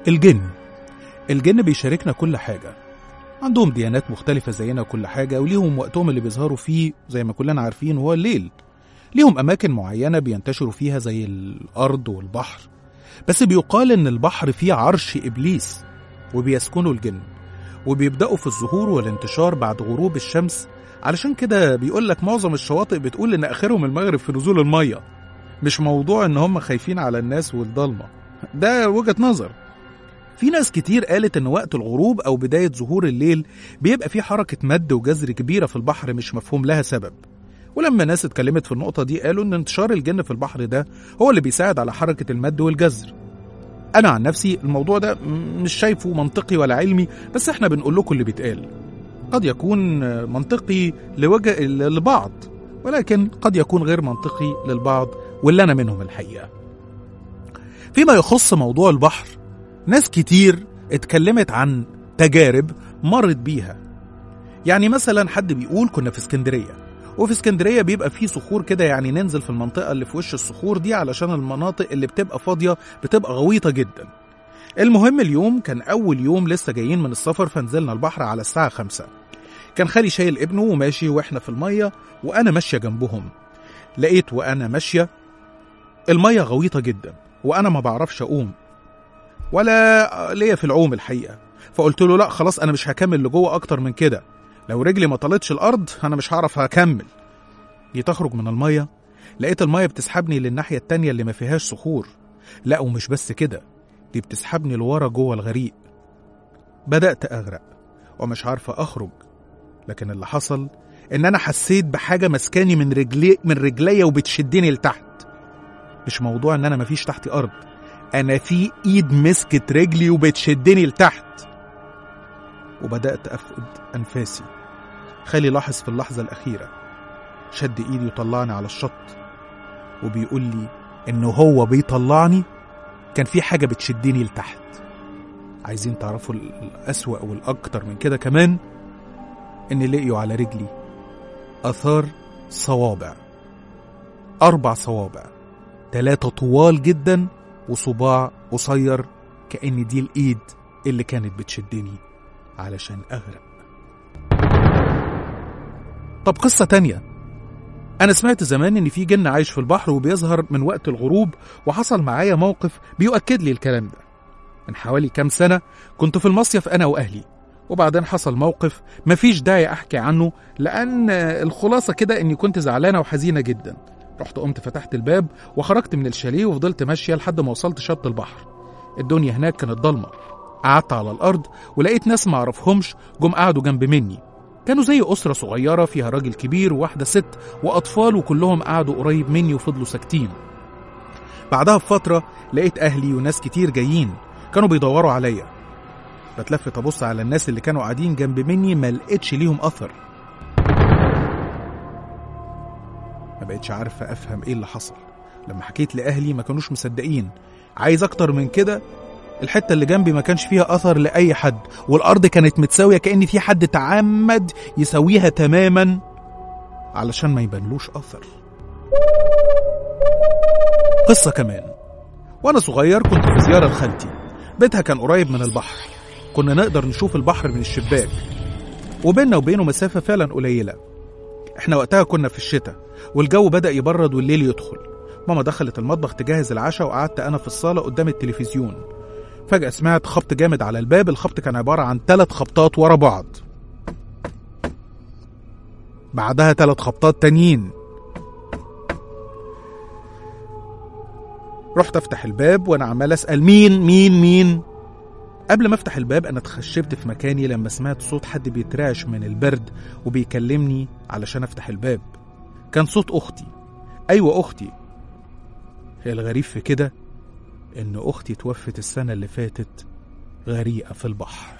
الجن الجن بيشاركنا كل حاجة عندهم ديانات مختلفة زينا كل حاجة وليهم وقتهم اللي بيظهروا فيه زي ما كلنا عارفين هو الليل ليهم أماكن معينة بينتشروا فيها زي الأرض والبحر بس بيقال إن البحر فيه عرش إبليس وبيسكنوا الجن وبيبدأوا في الظهور والانتشار بعد غروب الشمس علشان كده بيقول لك معظم الشواطئ بتقول إن آخرهم المغرب في نزول المية مش موضوع إن هم خايفين على الناس والضلمة ده وجهة نظر في ناس كتير قالت إن وقت الغروب أو بداية ظهور الليل بيبقى في حركة مد وجزر كبيرة في البحر مش مفهوم لها سبب ولما ناس اتكلمت في النقطة دي قالوا إن انتشار الجن في البحر ده هو اللي بيساعد على حركة المد والجزر أنا عن نفسي الموضوع ده م- مش شايفه منطقي ولا علمي بس إحنا بنقول لكم اللي بيتقال قد يكون منطقي لوجه لبعض ولكن قد يكون غير منطقي للبعض واللي أنا منهم الحقيقة فيما يخص موضوع البحر ناس كتير اتكلمت عن تجارب مرت بيها يعني مثلا حد بيقول كنا في اسكندريه وفي اسكندريه بيبقى في صخور كده يعني ننزل في المنطقه اللي في وش الصخور دي علشان المناطق اللي بتبقى فاضيه بتبقى غويطه جدا المهم اليوم كان اول يوم لسه جايين من السفر فنزلنا البحر على الساعه خمسة كان خالي شايل ابنه وماشي واحنا في الميه وانا ماشيه جنبهم لقيت وانا ماشيه الميه غويطه جدا وانا ما بعرفش اقوم ولا ليا في العوم الحقيقه فقلت له لا خلاص انا مش هكمل لجوه اكتر من كده لو رجلي ما طالتش الارض انا مش هعرف هكمل جيت اخرج من الميه لقيت الميه بتسحبني للناحيه التانية اللي ما فيهاش صخور لا ومش بس كده دي بتسحبني لورا جوه الغريق بدات اغرق ومش عارفه اخرج لكن اللي حصل ان انا حسيت بحاجه مسكاني من رجلي من رجليا وبتشدني لتحت مش موضوع ان انا مفيش تحتي ارض انا في ايد مسكت رجلي وبتشدني لتحت وبدات افقد انفاسي خالي لاحظ في اللحظه الاخيره شد ايدي وطلعني على الشط وبيقول لي انه هو بيطلعني كان في حاجه بتشدني لتحت عايزين تعرفوا الاسوا والاكتر من كده كمان ان لقيوا على رجلي اثار صوابع اربع صوابع ثلاثه طوال جدا وصباع قصير كأن دي الإيد اللي كانت بتشدني علشان أغرق طب قصة تانية أنا سمعت زمان إن في جن عايش في البحر وبيظهر من وقت الغروب وحصل معايا موقف بيؤكد لي الكلام ده من حوالي كام سنة كنت في المصيف أنا وأهلي وبعدين حصل موقف مفيش داعي أحكي عنه لأن الخلاصة كده إني كنت زعلانة وحزينة جدا رحت قمت فتحت الباب وخرجت من الشاليه وفضلت ماشية لحد ما وصلت شط البحر الدنيا هناك كانت ضلمة قعدت على الأرض ولقيت ناس معرفهمش جم قعدوا جنب مني كانوا زي أسرة صغيرة فيها راجل كبير وواحدة ست وأطفال وكلهم قعدوا قريب مني وفضلوا ساكتين بعدها بفترة لقيت أهلي وناس كتير جايين كانوا بيدوروا عليا بتلفت أبص على الناس اللي كانوا قاعدين جنب مني ما لقيتش ليهم أثر ما بقتش عارفة أفهم إيه اللي حصل لما حكيت لأهلي ما كانوش مصدقين عايز أكتر من كده الحتة اللي جنبي ما كانش فيها أثر لأي حد والأرض كانت متساوية كأن في حد تعمد يسويها تماما علشان ما يبانلوش أثر قصة كمان وأنا صغير كنت في زيارة لخالتي بيتها كان قريب من البحر كنا نقدر نشوف البحر من الشباك وبيننا وبينه مسافة فعلا قليلة احنا وقتها كنا في الشتاء والجو بدأ يبرد والليل يدخل ماما دخلت المطبخ تجهز العشاء وقعدت أنا في الصالة قدام التلفزيون فجأة سمعت خبط جامد على الباب الخبط كان عبارة عن ثلاث خبطات ورا بعض بعدها ثلاث خبطات تانيين رحت افتح الباب وانا عمال اسال مين مين مين قبل ما افتح الباب انا اتخشبت في مكاني لما سمعت صوت حد بيترعش من البرد وبيكلمني علشان افتح الباب كان صوت اختي ايوه اختي هي الغريب في كده ان اختي توفت السنه اللي فاتت غريقه في البحر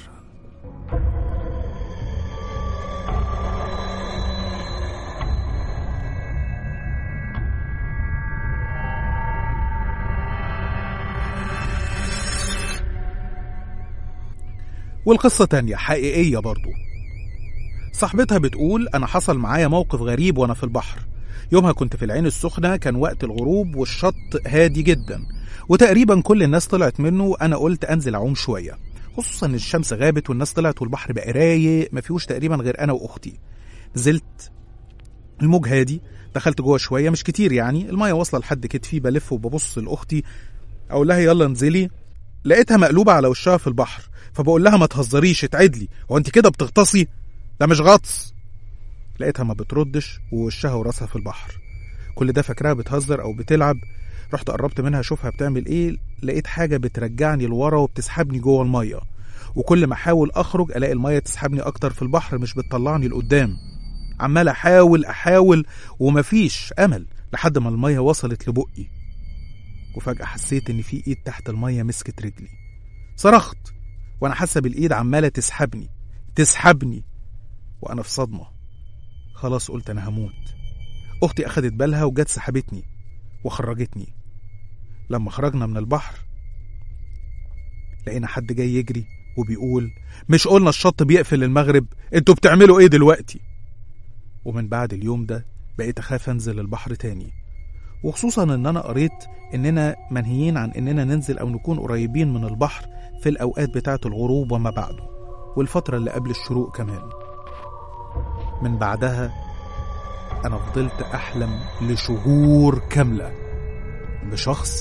والقصة تانية حقيقية برضو صاحبتها بتقول أنا حصل معايا موقف غريب وأنا في البحر يومها كنت في العين السخنة كان وقت الغروب والشط هادي جدا وتقريبا كل الناس طلعت منه وأنا قلت أنزل أعوم شوية خصوصا إن الشمس غابت والناس طلعت والبحر بقى رايق ما فيهوش تقريبا غير أنا وأختي نزلت الموج هادي دخلت جوه شوية مش كتير يعني المية واصلة لحد كتفي بلف وببص لأختي أقول لها يلا انزلي لقيتها مقلوبة على وشها في البحر فبقول لها ما تهزريش اتعدلي هو انت كده بتغطسي ده مش غطس لقيتها ما بتردش ووشها وراسها في البحر كل ده فاكراها بتهزر او بتلعب رحت قربت منها اشوفها بتعمل ايه لقيت حاجه بترجعني لورا وبتسحبني جوه الميه وكل ما احاول اخرج الاقي الميه تسحبني اكتر في البحر مش بتطلعني لقدام عمال احاول احاول ومفيش امل لحد ما الميه وصلت لبقي وفجاه حسيت ان في ايد تحت الميه مسكت رجلي صرخت وانا حاسه بالايد عماله تسحبني تسحبني وانا في صدمه خلاص قلت انا هموت اختي اخدت بالها وجت سحبتني وخرجتني لما خرجنا من البحر لقينا حد جاي يجري وبيقول مش قلنا الشط بيقفل المغرب انتوا بتعملوا ايه دلوقتي ومن بعد اليوم ده بقيت اخاف انزل البحر تاني وخصوصا ان انا قريت اننا منهيين عن اننا ننزل او نكون قريبين من البحر في الاوقات بتاعه الغروب وما بعده والفتره اللي قبل الشروق كمان من بعدها أنا فضلت أحلم لشهور كاملة بشخص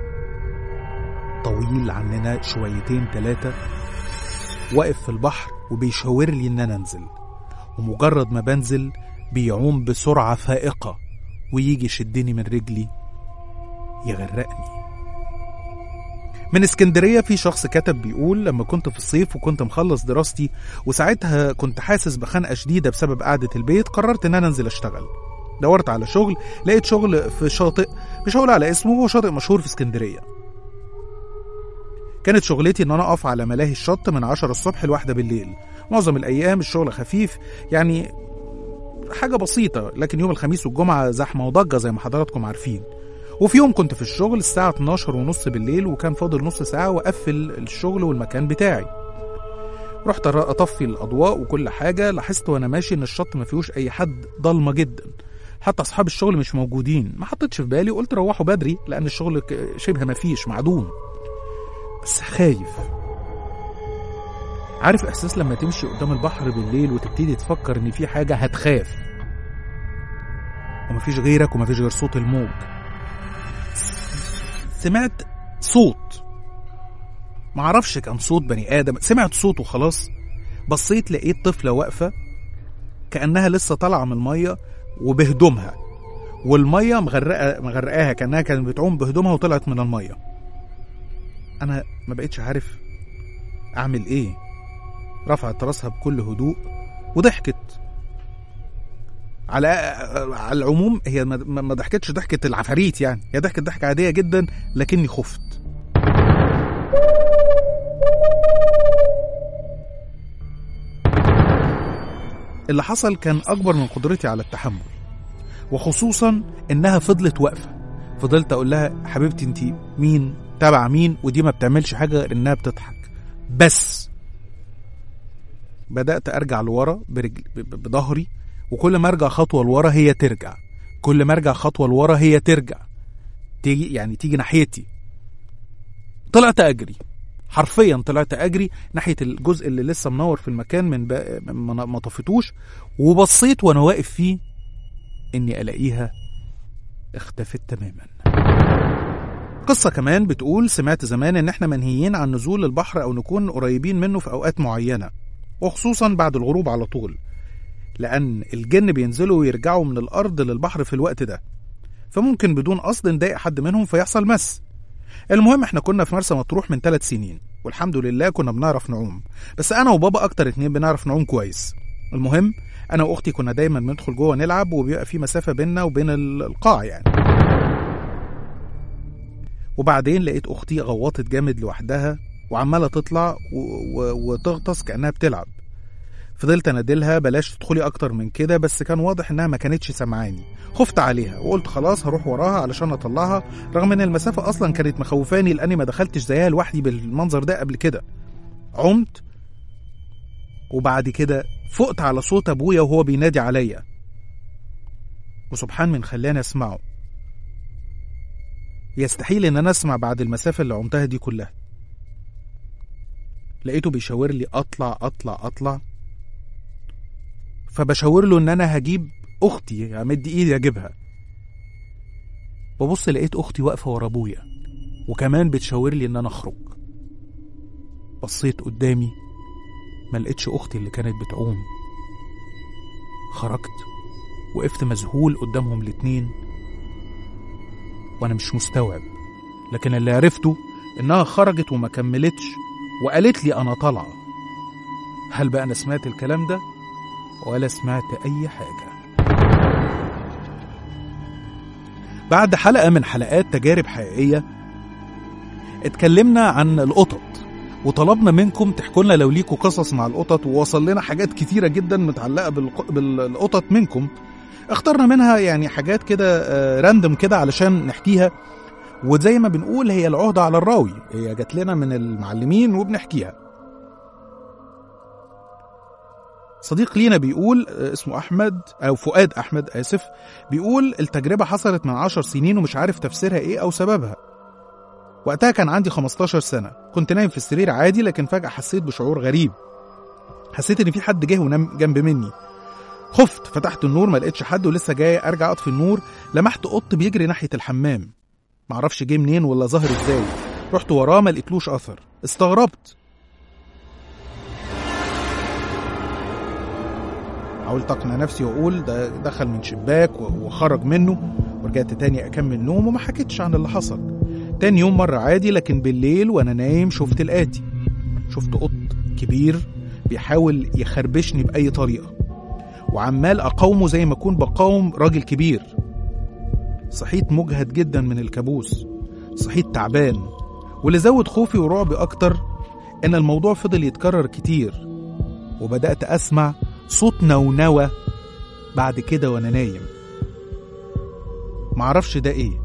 طويل عننا شويتين تلاتة واقف في البحر وبيشاور لي إن أنا أنزل ومجرد ما بنزل بيعوم بسرعة فائقة ويجي يشدني من رجلي يغرقني من اسكندريه في شخص كتب بيقول لما كنت في الصيف وكنت مخلص دراستي وساعتها كنت حاسس بخنقه شديده بسبب قعده البيت قررت ان انا انزل اشتغل دورت على شغل لقيت شغل في شاطئ مش هقول على اسمه هو شاطئ مشهور في اسكندريه كانت شغلتي ان انا اقف على ملاهي الشط من 10 الصبح لواحدة بالليل معظم الايام الشغل خفيف يعني حاجه بسيطه لكن يوم الخميس والجمعه زحمه وضجه زي ما حضراتكم عارفين وفي يوم كنت في الشغل الساعة 12 ونص بالليل وكان فاضل نص ساعة وأقفل الشغل والمكان بتاعي رحت أطفي الأضواء وكل حاجة لاحظت وأنا ماشي إن الشط ما فيهوش أي حد ضلمة جدا حتى أصحاب الشغل مش موجودين ما حطيتش في بالي قلت روحوا بدري لأن الشغل شبه ما فيش معدوم بس خايف عارف إحساس لما تمشي قدام البحر بالليل وتبتدي تفكر إن في حاجة هتخاف ومفيش غيرك ومفيش غير صوت الموج سمعت صوت معرفش كان صوت بني ادم سمعت صوت وخلاص بصيت لقيت طفله واقفه كانها لسه طالعه من الميه وبهدومها والميه مغرقه مغرقاها كانها كانت بتعوم بهدومها وطلعت من الميه انا ما بقتش عارف اعمل ايه رفعت راسها بكل هدوء وضحكت على على العموم هي ما ضحكتش ضحكة العفاريت يعني هي ضحكت ضحكة عادية جدا لكني خفت اللي حصل كان أكبر من قدرتي على التحمل وخصوصا إنها فضلت واقفة فضلت أقول لها حبيبتي أنت مين تابع مين ودي ما بتعملش حاجة غير إنها بتضحك بس بدأت أرجع لورا برجل بظهري وكل ما ارجع خطوه لورا هي ترجع كل ما ارجع خطوه لورا هي ترجع تيجي يعني تيجي ناحيتي طلعت اجري حرفيا طلعت اجري ناحيه الجزء اللي لسه منور في المكان من ما ما طفتوش وبصيت وانا واقف فيه اني الاقيها اختفت تماما قصة كمان بتقول سمعت زمان ان احنا منهيين عن نزول البحر او نكون قريبين منه في اوقات معينة وخصوصا بعد الغروب على طول لأن الجن بينزلوا ويرجعوا من الأرض للبحر في الوقت ده فممكن بدون قصد نضايق حد منهم فيحصل مس المهم احنا كنا في مرسى مطروح من ثلاث سنين والحمد لله كنا بنعرف نعوم بس أنا وبابا أكتر اتنين بنعرف نعوم كويس المهم أنا وأختي كنا دايما بندخل جوه نلعب وبيبقى في مسافة بيننا وبين القاع يعني وبعدين لقيت أختي غوطت جامد لوحدها وعمالة تطلع و... و... وتغطس كأنها بتلعب فضلت انادلها بلاش تدخلي اكتر من كده بس كان واضح انها ما كانتش سامعاني خفت عليها وقلت خلاص هروح وراها علشان اطلعها رغم ان المسافه اصلا كانت مخوفاني لاني ما دخلتش زيها لوحدي بالمنظر ده قبل كده عمت وبعد كده فقت على صوت ابويا وهو بينادي عليا وسبحان من خلاني اسمعه يستحيل ان انا اسمع بعد المسافة اللي عمتها دي كلها لقيته بيشاور لي اطلع اطلع اطلع فبشاور له ان انا هجيب اختي امد ايدي اجيبها ببص لقيت اختي واقفه ورا ابويا وكمان بتشاور لي ان انا اخرج بصيت قدامي ما لقيتش اختي اللي كانت بتعوم خرجت وقفت مذهول قدامهم الاتنين وانا مش مستوعب لكن اللي عرفته انها خرجت وما كملتش وقالت لي انا طالعه هل بقى انا سمعت الكلام ده ولا سمعت اي حاجه بعد حلقه من حلقات تجارب حقيقيه اتكلمنا عن القطط وطلبنا منكم تحكوا لنا لو ليكوا قصص مع القطط ووصل لنا حاجات كتيره جدا متعلقه بالق- بالقطط منكم اخترنا منها يعني حاجات كده آه، راندم كده علشان نحكيها وزي ما بنقول هي العهدة على الراوي هي جات لنا من المعلمين وبنحكيها صديق لينا بيقول آه، اسمه أحمد أو فؤاد أحمد آسف بيقول التجربة حصلت من عشر سنين ومش عارف تفسيرها إيه أو سببها وقتها كان عندي 15 سنة كنت نايم في السرير عادي لكن فجأة حسيت بشعور غريب حسيت إن في حد جه ونام جنب مني خفت فتحت النور ما لقيتش حد ولسه جاي ارجع اطفي النور لمحت قط بيجري ناحيه الحمام معرفش جه منين ولا ظهر ازاي رحت وراه ما لقيتلوش اثر استغربت حاولت اقنع نفسي واقول ده دخل من شباك و- وخرج منه ورجعت تاني اكمل نوم وما حكيتش عن اللي حصل تاني يوم مرة عادي لكن بالليل وانا نايم شفت الاتي شفت قط كبير بيحاول يخربشني باي طريقه وعمال اقاومه زي ما اكون بقاوم راجل كبير صحيت مجهد جدا من الكابوس صحيت تعبان واللي زود خوفي ورعبي اكتر ان الموضوع فضل يتكرر كتير وبدات اسمع صوت نونوه بعد كده وانا نايم معرفش ده ايه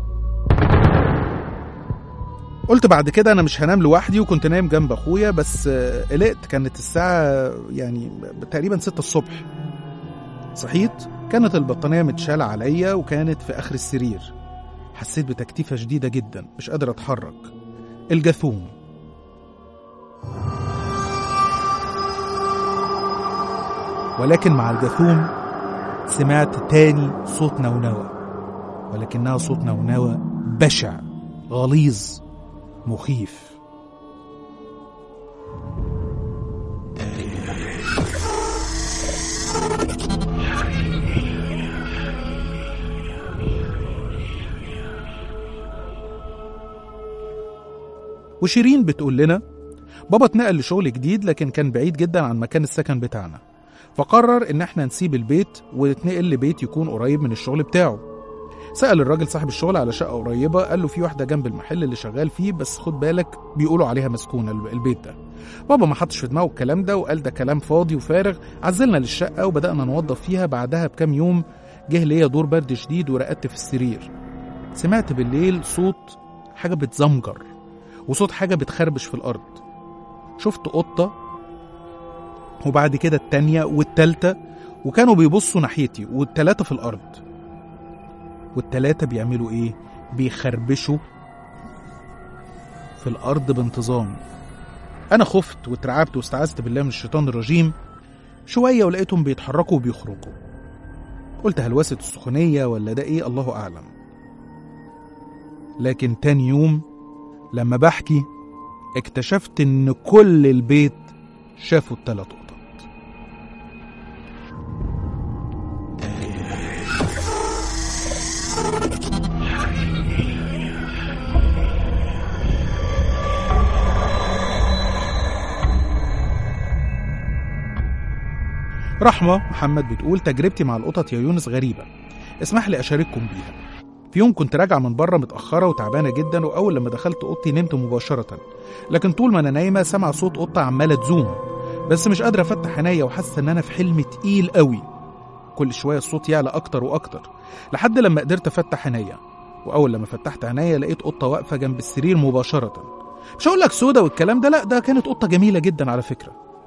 قلت بعد كده انا مش هنام لوحدي وكنت نايم جنب اخويا بس آه، قلقت كانت الساعه يعني تقريبا 6 الصبح صحيت كانت البطانية متشالة عليا وكانت في آخر السرير حسيت بتكتيفة شديدة جدا مش قادر أتحرك الجاثوم ولكن مع الجاثوم سمعت تاني صوت نونوة ولكنها صوت نونوة بشع غليظ مخيف وشيرين بتقول لنا بابا اتنقل لشغل جديد لكن كان بعيد جدا عن مكان السكن بتاعنا فقرر ان احنا نسيب البيت ونتنقل لبيت يكون قريب من الشغل بتاعه سأل الراجل صاحب الشغل على شقة قريبة قال له في واحدة جنب المحل اللي شغال فيه بس خد بالك بيقولوا عليها مسكونة الب- البيت ده بابا ما حطش في دماغه الكلام ده وقال ده كلام فاضي وفارغ عزلنا للشقة وبدأنا نوظف فيها بعدها بكام يوم جه ليا دور برد شديد ورقدت في السرير سمعت بالليل صوت حاجة بتزمجر وصوت حاجة بتخربش في الأرض شفت قطة وبعد كده التانية والتالتة وكانوا بيبصوا ناحيتي والتلاتة في الأرض والتلاتة بيعملوا إيه؟ بيخربشوا في الأرض بانتظام أنا خفت واترعبت واستعذت بالله من الشيطان الرجيم شوية ولقيتهم بيتحركوا وبيخرجوا قلت هلوسة السخونية ولا ده إيه الله أعلم لكن تاني يوم لما بحكي اكتشفت ان كل البيت شافوا التلات قطط رحمة محمد بتقول تجربتي مع القطط يا يونس غريبة اسمح لي أشارككم بيها في يوم كنت راجعة من بره متأخرة وتعبانة جدا وأول لما دخلت أوضتي نمت مباشرة لكن طول ما أنا نايمة سامعة صوت قطة عمالة تزوم بس مش قادرة أفتح عينيا وحاسة إن أنا في حلم تقيل قوي كل شوية الصوت يعلى أكتر وأكتر لحد لما قدرت أفتح عينيا وأول لما فتحت عينيا لقيت قطة واقفة جنب السرير مباشرة مش هقول لك سودا والكلام ده لا ده كانت قطة جميلة جدا على فكرة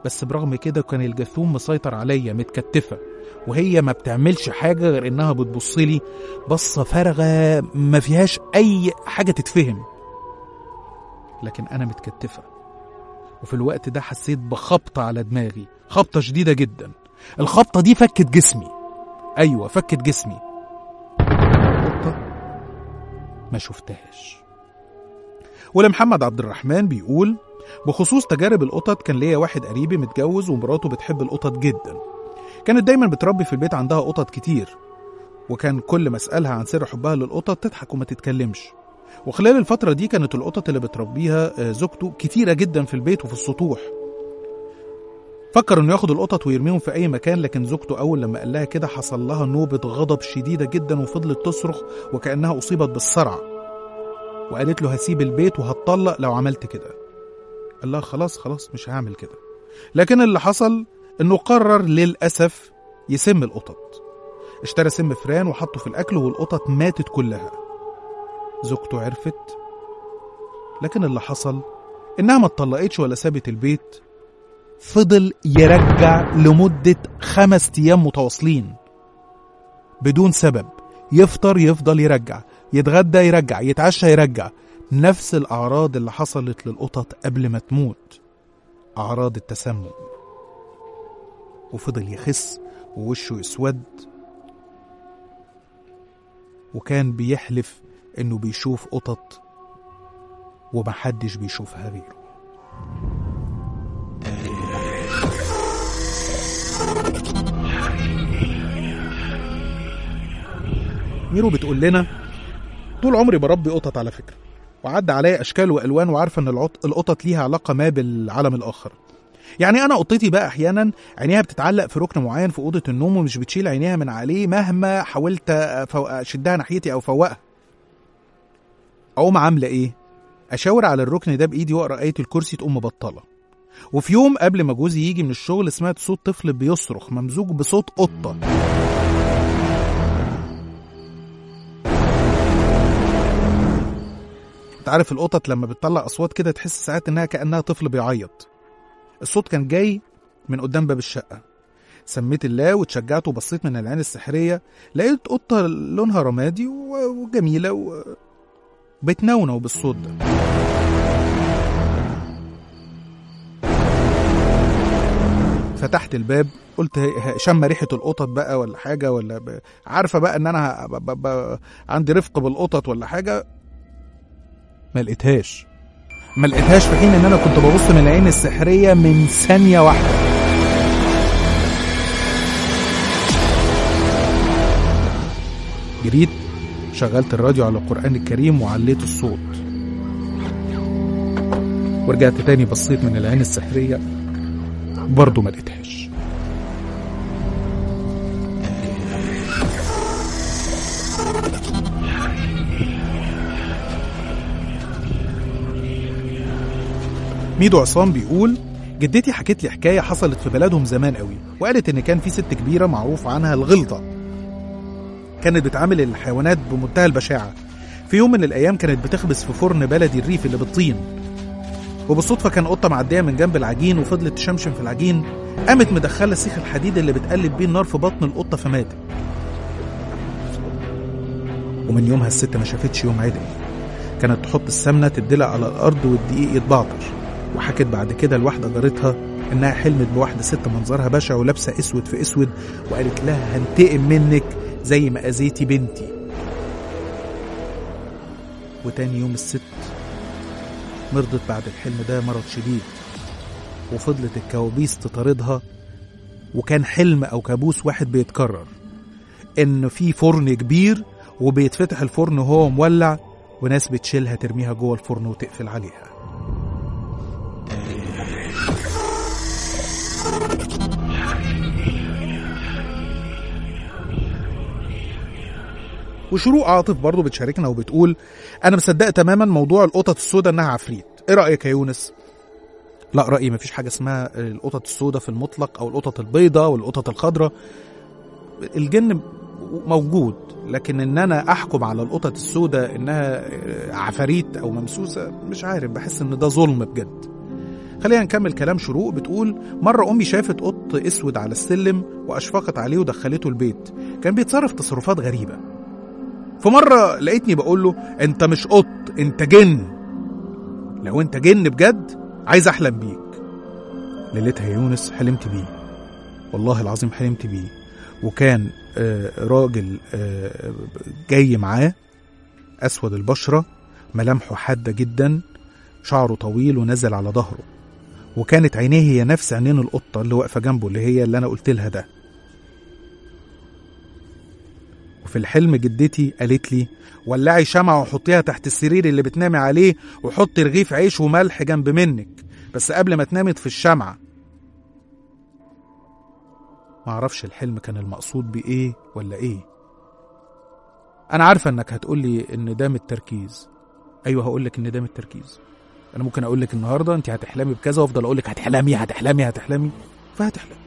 بس برغم كده كان الجاثوم مسيطر عليا متكتفة وهي ما بتعملش حاجة غير إنها بتبصلي بصة فارغة ما فيهاش أي حاجة تتفهم لكن أنا متكتفة وفي الوقت ده حسيت بخبطة على دماغي خبطة شديدة جدا الخبطة دي فكت جسمي أيوة فكت جسمي القطة ما شفتهاش ولمحمد عبد الرحمن بيقول بخصوص تجارب القطط كان ليا واحد قريبي متجوز ومراته بتحب القطط جدا كانت دايما بتربي في البيت عندها قطط كتير وكان كل ما اسالها عن سر حبها للقطط تضحك وما تتكلمش وخلال الفترة دي كانت القطط اللي بتربيها آه، زوجته كتيرة جدا في البيت وفي السطوح فكر انه ياخد القطط ويرميهم في اي مكان لكن زوجته اول لما قال لها كده حصل لها نوبة غضب شديدة جدا وفضلت تصرخ وكأنها اصيبت بالصرع وقالت له هسيب البيت وهتطلق لو عملت كده قال لها خلاص خلاص مش هعمل كده لكن اللي حصل انه قرر للاسف يسم القطط اشترى سم فران وحطه في الاكل والقطط ماتت كلها زوجته عرفت لكن اللي حصل انها ما اتطلقتش ولا سابت البيت فضل يرجع لمدة خمس أيام متواصلين بدون سبب يفطر يفضل يرجع يتغدى يرجع يتعشى يرجع نفس الأعراض اللي حصلت للقطط قبل ما تموت أعراض التسمم وفضل يخس ووشه يسود وكان بيحلف إنه بيشوف قطط ومحدش بيشوفها غيره ميرو بتقول لنا طول عمري بربي قطط على فكرة وعدى عليا أشكال وألوان وعارفة إن العط- القطط ليها علاقة ما بالعالم الآخر يعني أنا قطتي بقى أحيانا عينيها بتتعلق في ركن معين في أوضة النوم ومش بتشيل عينيها من عليه مهما حاولت أفو- أشدها ناحيتي أو فوقها أقوم عاملة إيه؟ أشاور على الركن ده بإيدي وأقرأ آية الكرسي تقوم مبطلة وفي يوم قبل ما جوزي يجي من الشغل سمعت صوت طفل بيصرخ ممزوج بصوت قطة انت عارف القطط لما بتطلع اصوات كده تحس ساعات انها كانها طفل بيعيط الصوت كان جاي من قدام باب الشقه سميت الله واتشجعت وبصيت من العين السحريه لقيت قطه لونها رمادي و- وجميله و... بتنونو بالصوت ده فتحت الباب قلت ه- شم ريحه القطط بقى ولا حاجه ولا ب... عارفه بقى ان انا ه- ب... ب... ب... عندي رفق بالقطط ولا حاجه ما لقيتهاش ما لقيتهاش في حين ان انا كنت ببص من العين السحريه من ثانيه واحده جريت شغلت الراديو على القرآن الكريم وعليت الصوت ورجعت تاني بصيت من العين السحرية برضه ما لقيتهاش ميدو عصام بيقول جدتي حكت لي حكايه حصلت في بلدهم زمان قوي وقالت ان كان في ست كبيره معروف عنها الغلطه كانت بتعامل الحيوانات بمنتهى البشاعه في يوم من الايام كانت بتخبز في فرن بلدي الريف اللي بالطين وبالصدفه كان قطه معديه من جنب العجين وفضلت تشمشم في العجين قامت مدخله سيخ الحديد اللي بتقلب بيه النار في بطن القطه فماتت ومن يومها الست ما شافتش يوم عدل كانت تحط السمنه تدلق على الارض والدقيق يتبعتر وحكت بعد كده لواحده جارتها انها حلمت بواحده ست منظرها بشع ولابسه اسود في اسود وقالت لها هنتقم منك زي ما اذيتي بنتي وتاني يوم الست مرضت بعد الحلم ده مرض شديد وفضلت الكوابيس تطاردها وكان حلم او كابوس واحد بيتكرر ان في فرن كبير وبيتفتح الفرن وهو مولع وناس بتشيلها ترميها جوه الفرن وتقفل عليها وشروق عاطف برضه بتشاركنا وبتقول انا مصدقه تماما موضوع القطط السوداء انها عفريت ايه رايك يا يونس لا رايي مفيش حاجه اسمها القطط السوداء في المطلق او القطط البيضاء والقطط الخضراء الجن موجود لكن ان انا احكم على القطط السوداء انها عفاريت او ممسوسه مش عارف بحس ان ده ظلم بجد خلينا نكمل كلام شروق بتقول مرة أمي شافت قط أسود على السلم وأشفقت عليه ودخلته البيت كان بيتصرف تصرفات غريبة في مرة لقيتني بقول له أنت مش قط أنت جن لو أنت جن بجد عايز أحلم بيك ليلتها يا يونس حلمت بيه والله العظيم حلمت بيه وكان آه، راجل آه، جاي معاه أسود البشرة ملامحه حادة جدا شعره طويل ونزل على ظهره وكانت عينيه هي نفس عينين القطة اللي واقفة جنبه اللي هي اللي أنا قلت لها ده وفي الحلم جدتي قالت لي ولعي شمعة وحطيها تحت السرير اللي بتنامي عليه وحطي رغيف عيش وملح جنب منك بس قبل ما تنامي في الشمعة معرفش الحلم كان المقصود بإيه ولا إيه أنا عارفة إنك هتقولي إن ده من التركيز أيوه هقولك إن ده من التركيز أنا ممكن أقولك النهاردة أنت هتحلمي بكذا وأفضل أقولك هتحلمي هتحلمي هتحلمي فهتحلمي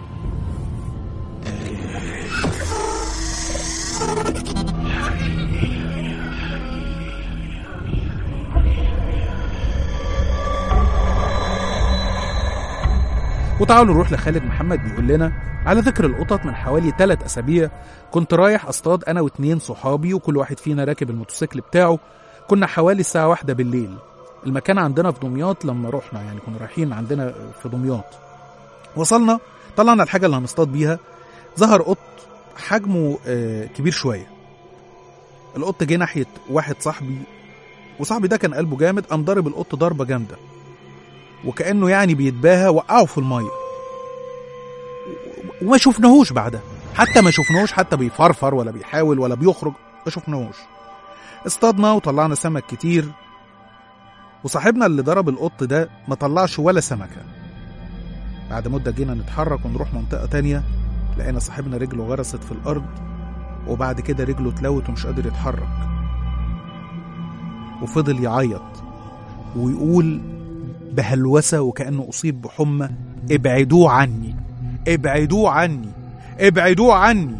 وتعالوا نروح لخالد محمد بيقول لنا على ذكر القطط من حوالي ثلاث أسابيع كنت رايح أصطاد أنا واتنين صحابي وكل واحد فينا راكب الموتوسيكل بتاعه كنا حوالي الساعة واحدة بالليل المكان عندنا في دمياط لما رحنا يعني كنا رايحين عندنا في دمياط وصلنا طلعنا الحاجة اللي هنصطاد بيها ظهر قط حجمه آه، كبير شوية القط جه ناحية واحد صاحبي وصاحبي ده كان قلبه جامد قام ضارب القط ضربة جامدة وكأنه يعني بيتباهى وقعه في المية وما شفناهوش بعدها حتى ما شفناهوش حتى بيفرفر ولا بيحاول ولا بيخرج ما شفناهوش اصطادنا وطلعنا سمك كتير وصاحبنا اللي ضرب القط ده ما طلعش ولا سمكة بعد مدة جينا نتحرك ونروح منطقة تانية لقينا صاحبنا رجله غرست في الأرض وبعد كده رجله اتلوت ومش قادر يتحرك وفضل يعيط ويقول بهلوسة وكأنه أصيب بحمى ابعدوه عني ابعدوه عني ابعدوه عني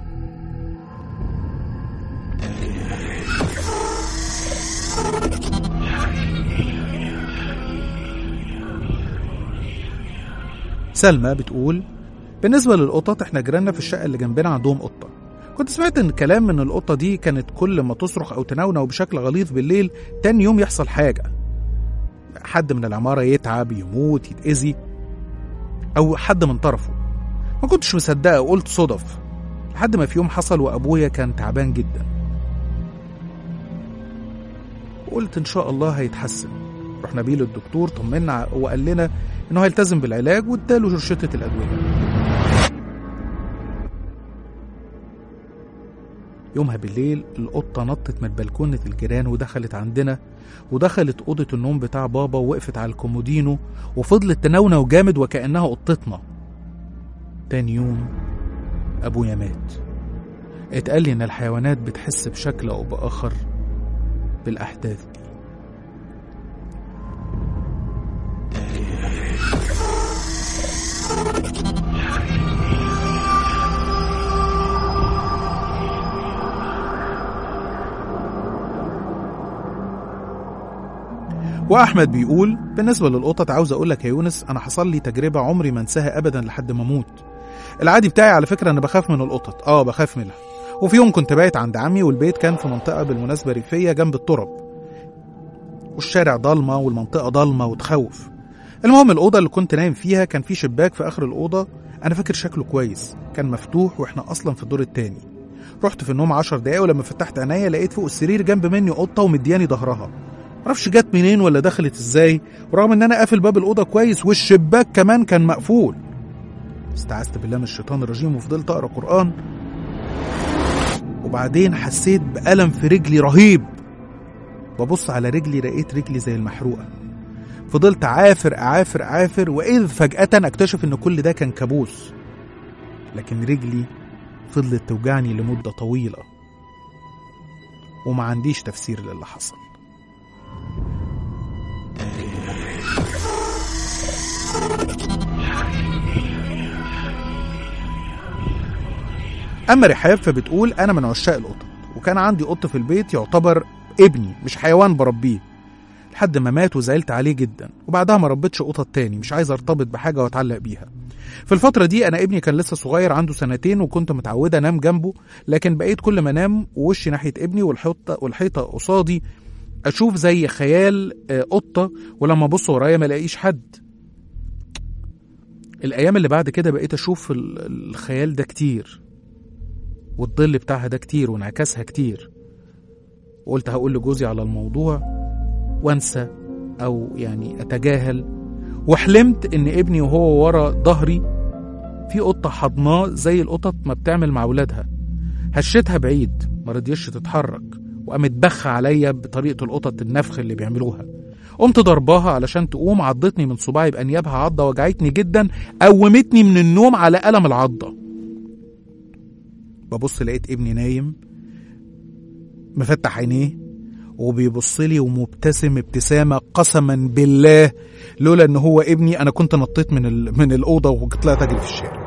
سلمى بتقول بالنسبة للقطط احنا جيراننا في الشقة اللي جنبنا عندهم قطة كنت سمعت ان كلام ان القطة دي كانت كل ما تصرخ او تنونو بشكل غليظ بالليل تاني يوم يحصل حاجة حد من العمارة يتعب يموت يتأذي أو حد من طرفه ما كنتش مصدقة وقلت صدف لحد ما في يوم حصل وأبويا كان تعبان جدا وقلت إن شاء الله هيتحسن رحنا بيه للدكتور طمنا وقال لنا إنه هيلتزم بالعلاج واداله شرشطة الأدوية يومها بالليل القطة نطت من بلكونة الجيران ودخلت عندنا ودخلت أوضة النوم بتاع بابا ووقفت على الكومودينو وفضلت تنونو جامد وكأنها قطتنا تاني يوم أبويا مات اتقال لي إن الحيوانات بتحس بشكل أو بآخر بالأحداث دي واحمد بيقول بالنسبه للقطط عاوز اقول لك يا يونس انا حصل لي تجربه عمري ما انساها ابدا لحد ما اموت العادي بتاعي على فكره انا بخاف من القطط اه بخاف منها وفي يوم كنت بايت عند عمي والبيت كان في منطقه بالمناسبه ريفيه جنب الترب والشارع ضلمه والمنطقه ضلمه وتخوف المهم الاوضه اللي كنت نايم فيها كان في شباك في اخر الاوضه انا فاكر شكله كويس كان مفتوح واحنا اصلا في الدور التاني رحت في النوم عشر دقايق ولما فتحت عينيا لقيت فوق السرير جنب مني قطه ومدياني ظهرها معرفش جت منين ولا دخلت ازاي ورغم ان انا قافل باب الاوضه كويس والشباك كمان كان مقفول استعذت بالله من الشيطان الرجيم وفضلت اقرا قران وبعدين حسيت بالم في رجلي رهيب ببص على رجلي لقيت رجلي زي المحروقه فضلت عافر اعافر اعافر واذ فجاه اكتشف ان كل ده كان كابوس لكن رجلي فضلت توجعني لمده طويله وما عنديش تفسير للي حصل اما رحاب فبتقول انا من عشاق القطط وكان عندي قط في البيت يعتبر ابني مش حيوان بربيه لحد ما مات وزعلت عليه جدا وبعدها ما ربيتش قطط تاني مش عايز ارتبط بحاجة واتعلق بيها في الفترة دي أنا ابني كان لسه صغير عنده سنتين وكنت متعودة أنام جنبه لكن بقيت كل ما أنام ووشي ناحية ابني والحيطة والحيطة قصادي أشوف زي خيال آه، قطة ولما أبص ورايا ما الاقيش حد الأيام اللي بعد كده بقيت أشوف ال- الخيال ده كتير والظل بتاعها ده كتير وانعكاسها كتير وقلت هقول لجوزي على الموضوع وانسى أو يعني أتجاهل وحلمت ان ابني وهو ورا ظهري في قطه حضناه زي القطط ما بتعمل مع ولادها هشتها بعيد ما رضيتش تتحرك وقامت بخ عليا بطريقه القطط النفخ اللي بيعملوها قمت ضرباها علشان تقوم عضتني من صباعي بانيابها عضه وجعتني جدا قومتني من النوم على الم العضه ببص لقيت ابني نايم مفتح عينيه وبيبص لي ومبتسم ابتسامه قسما بالله لولا ان هو ابني انا كنت نطيت من ال... من الاوضه وطلعت اجري في الشارع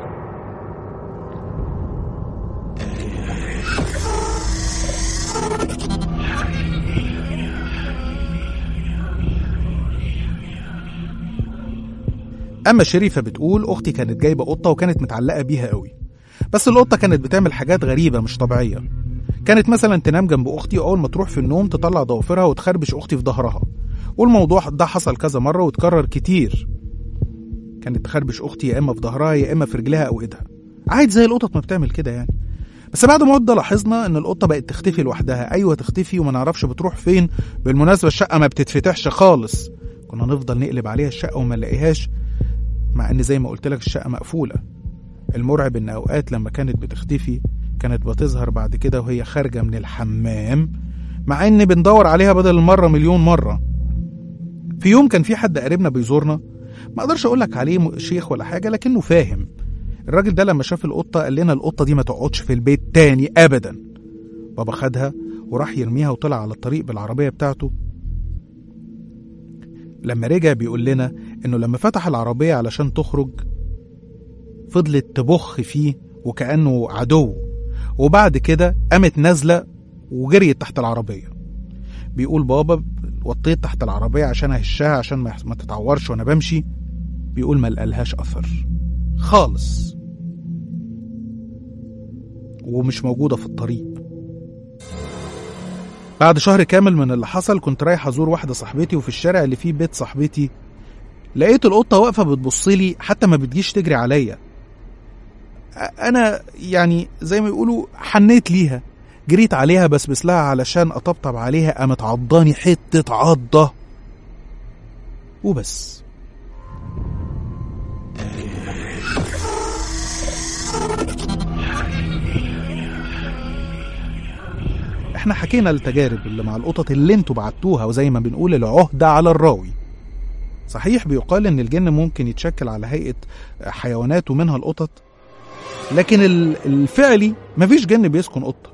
اما شريفه بتقول اختي كانت جايبه قطه وكانت متعلقه بيها قوي بس القطه كانت بتعمل حاجات غريبه مش طبيعيه كانت مثلا تنام جنب اختي واول ما تروح في النوم تطلع ضوافرها وتخربش اختي في ظهرها والموضوع ده حصل كذا مره واتكرر كتير كانت تخربش اختي يا اما في ظهرها يا اما في رجلها او ايدها عادي زي القطط ما بتعمل كده يعني بس بعد مده لاحظنا ان القطه بقت تختفي لوحدها ايوه تختفي وما نعرفش بتروح فين بالمناسبه الشقه ما بتتفتحش خالص كنا نفضل نقلب عليها الشقه وما نلاقيهاش مع ان زي ما قلت لك الشقه مقفوله المرعب ان اوقات لما كانت بتختفي كانت بتظهر بعد كده وهي خارجه من الحمام مع ان بندور عليها بدل المره مليون مره في يوم كان في حد قريبنا بيزورنا ما اقدرش اقول لك عليه م- شيخ ولا حاجه لكنه فاهم الراجل ده لما شاف القطه قال لنا القطه دي ما تقعدش في البيت تاني ابدا بابا خدها وراح يرميها وطلع على الطريق بالعربيه بتاعته لما رجع بيقول لنا انه لما فتح العربيه علشان تخرج فضلت تبخ فيه وكانه عدو وبعد كده قامت نازله وجريت تحت العربيه بيقول بابا وطيت تحت العربيه عشان اهشها عشان ما ما تتعورش وانا بمشي بيقول ما لقالهاش اثر خالص ومش موجوده في الطريق بعد شهر كامل من اللي حصل كنت رايح ازور واحده صاحبتي وفي الشارع اللي فيه بيت صاحبتي لقيت القطه واقفه بتبص لي حتى ما بتجيش تجري عليا أ- انا يعني زي ما يقولوا حنيت ليها جريت عليها بسبس لها علشان اطبطب عليها قامت عضاني حته عضه وبس احنا حكينا التجارب اللي مع القطط اللي انتوا بعتوها وزي ما بنقول العهدة على الراوي صحيح بيقال ان الجن ممكن يتشكل على هيئة حيوانات ومنها القطط لكن ال- الفعلي مفيش جن بيسكن قطة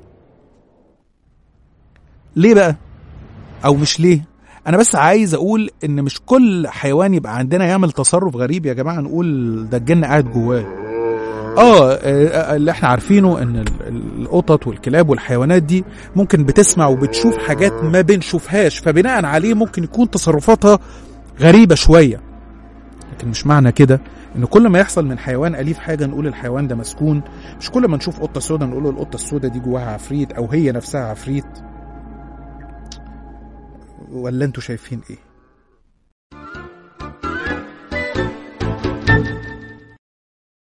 ليه بقى او مش ليه انا بس عايز اقول ان مش كل حيوان يبقى عندنا يعمل تصرف غريب يا جماعة نقول ده الجن قاعد جواه اه آه، اللي احنا عارفينه ان ال- ال- القطط والكلاب والحيوانات دي ممكن بتسمع وبتشوف حاجات ما بنشوفهاش فبناء عليه ممكن يكون تصرفاتها غريبة شوية لكن مش معنى كده ان كل ما يحصل من حيوان اليف حاجة نقول الحيوان ده مسكون مش كل ما نشوف قطة سودا نقول القطة السودا دي جواها عفريت او هي نفسها عفريت ولا انتوا شايفين ايه